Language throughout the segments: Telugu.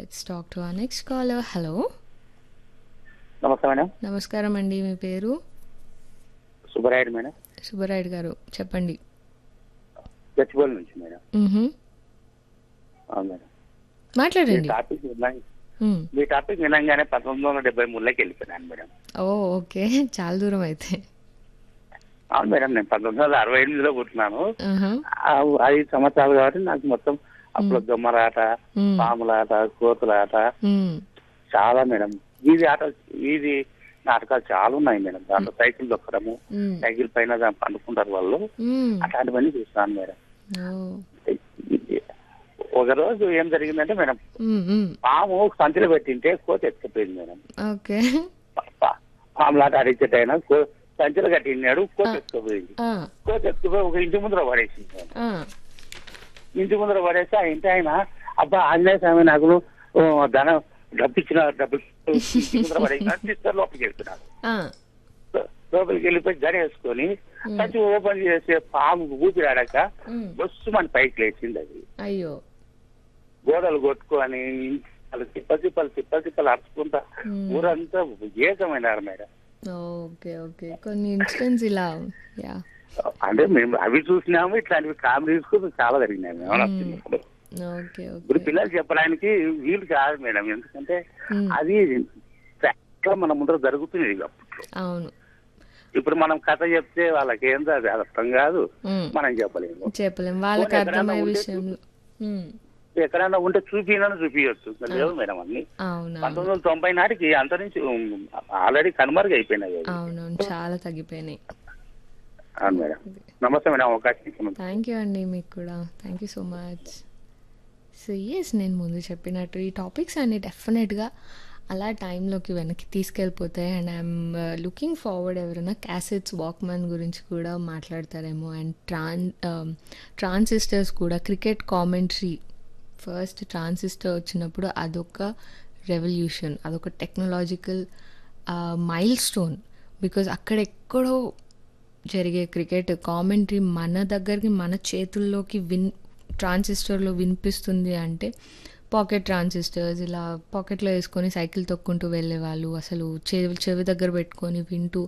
Let's talk to a next caller hello నమస్తే మేడం నమస్కారం అండి మీ పేరు సుబ్బరాయుడు మేడం సుబ్బరాయుడు గారు చెప్పండి గచ్చిబౌలి నుంచి మేడం మ్హూ. అవును మేడం మీ మాట్లాడండి టాపిక్ విన్నా మ్. మీ టాపిక్ వినంగానే పంతొమ్మిది వందల డెబ్బై మూడులోకి వెళ్ళిపోయాను మేడం ఓ ఓకే చాలా దూరం అయితే అవును మేడం నేను పంతొమ్మిది వందల అరవై ఎనిమిదిలో పుట్టినాను ఆహా. ఆ ఐదు సంవత్సరాలు కాబట్టి నాకు మొత్తం అప్పుడు దొమ్మరాట మ్. పాములాట కోతులాట మ్. చాలా మేడం వీధి ఆట వీధి నాటకాలు చాలా ఉన్నాయి మేడం దాంట్లో సైకిల్ దొక్కడము మ్. సైకిల్ పైన దాన్ని పండుకుంటారు వాళ్ళు మ్. అట్లాంటివన్నీ చూస్తాను మేడం ఓ. ఒక రోజు ఏం జరిగిందంటే మేడం మ్, మ్. పాము సంచిలో పెట్టింటే కోత ఎత్తుకుపోయింది మేడం ఓకే పా- పా- పాములాట ఆడించేటైనా కో- సంచిలో కట్టినాడు కోత ఎత్తుకుపోయింది ఆ, కోత ఎత్తుకుపోయి ఒక ఇంటి ముందర పడేసింది మేడం. ఆ. ఇంటి ముందర పడేసి ఆ ఇంటి ఆయన అబ్బా ఆంజనేయ స్వామి నాకు ఓ, ధనం డబ్బు ఇచ్చిన డబ్బు ఇంటి ముందర పడేసిన తీసుకొని లోపలికి వెళ్తున్నాడు ఆ. లోపలికి వెళ్ళిపోయి గడి వేసుకొని సంచి ఓపెన్ చేసే పాము ఊపిరాడాక మ్. బస్సు మన పైకి లేచింది అది అయ్యో గోడలు కొట్టుకొని వాళ్ళు తిప్పలు తిప్పలు తిప్పలు తిప్పలు అరుచుకుంటా మ్. ఊరంతా ఏకమైనారు మేడం ఓకే ఓకే కొన్ని ఇన్సిడెంట్స్ ఇలా యా అంటే మేము అవి చూసినాము ఇట్లాంటివి కామెడీస్ కూడా చాలా జరిగినాయి మేడం నాకు చిన్నప్పుడు. ఓకే ఇప్పుడు ఓకే పిల్లలు చెప్పడానికి వీలు కాదు మేడం ఎందుకంటే మ్. అది ప్రాక్టికల్ మన ముందర జరుగుతుంది అప్పట్లో అవును ఇప్పుడు మనం కథ చెప్తే వాళ్ళకి ఏందో అది అర్థం కాదు మ్. మనం చెప్పలేము చెప్పలేం వాళ్ళకి పోనీ ఎక్కడైనా అర్థమయ్యే ఉంటే విషయంలో మ్. ఎక్కడైనా ఉంటే చూపినా చూపించచ్చు లేవు మేడం అన్ని అవును పంతొమ్మిది వందల తొంభై నాటికి అంతరించి ఆల్రెడీ కనుమరుగు అయిపోయినాయి అవి. అవునవును చాలా తగ్గిపోయినాయి అవును మేడం నమస్తే మేడం అవకాశం ఇచ్చినందుకు. థ్యాంక్ యూ అండి మీకు కూడా thank you so much so yes నేను ముందు చెప్పినట్టు ఈ టాపిక్స్ అన్ని డెఫినెట్గా అలా టైంలోకి వెనక్కి తీసుకెళ్ళిపోతాయి అండ్ ఐఎమ్ లుకింగ్ ఫార్వర్డ్ ఎవరైనా క్యాసెట్స్ వాక్మ్యాన్ గురించి కూడా మాట్లాడతారేమో అండ్ ట్రాన్ ట్రాన్సిస్టర్స్ కూడా క్రికెట్ కామెంట్రీ ఫస్ట్ ట్రాన్సిస్టర్ వచ్చినప్పుడు అదొక రెవల్యూషన్ అదొక టెక్నాలజికల్ మైల్ స్టోన్ బికాజ్ అక్కడెక్కడో జరిగే క్రికెట్ కామెంటరీ మన దగ్గరికి మన చేతుల్లోకి విన్ ట్రాన్సిస్టర్లో వినిపిస్తుంది అంటే పాకెట్ ట్రాన్సిస్టర్స్ ఇలా పాకెట్లో వేసుకొని సైకిల్ తొక్కుంటూ వెళ్ళేవాళ్ళు అసలు చెవి చెవి దగ్గర పెట్టుకొని వింటూ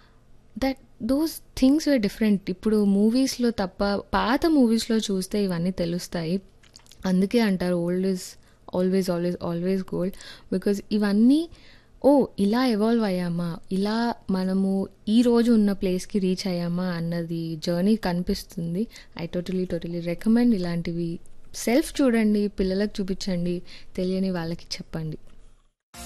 that those things were different ఇప్పుడు మూవీస్లో తప్ప పాత మూవీస్లో చూస్తే ఇవన్నీ తెలుస్తాయి అందుకే అంటారు old is always always always gold because ఇవన్నీ ఓ ఇలా ఎవాల్వ్ అయ్యామా ఇలా మనము ఈ రోజు ఉన్న ప్లేస్కి రీచ్ అయ్యామా అన్నది జర్నీ కనిపిస్తుంది ఐ టోటలీ టోటలీ రికమెండ్ ఇలాంటివి సెల్ఫ్ చూడండి పిల్లలకు చూపించండి తెలియని వాళ్ళకి చెప్పండి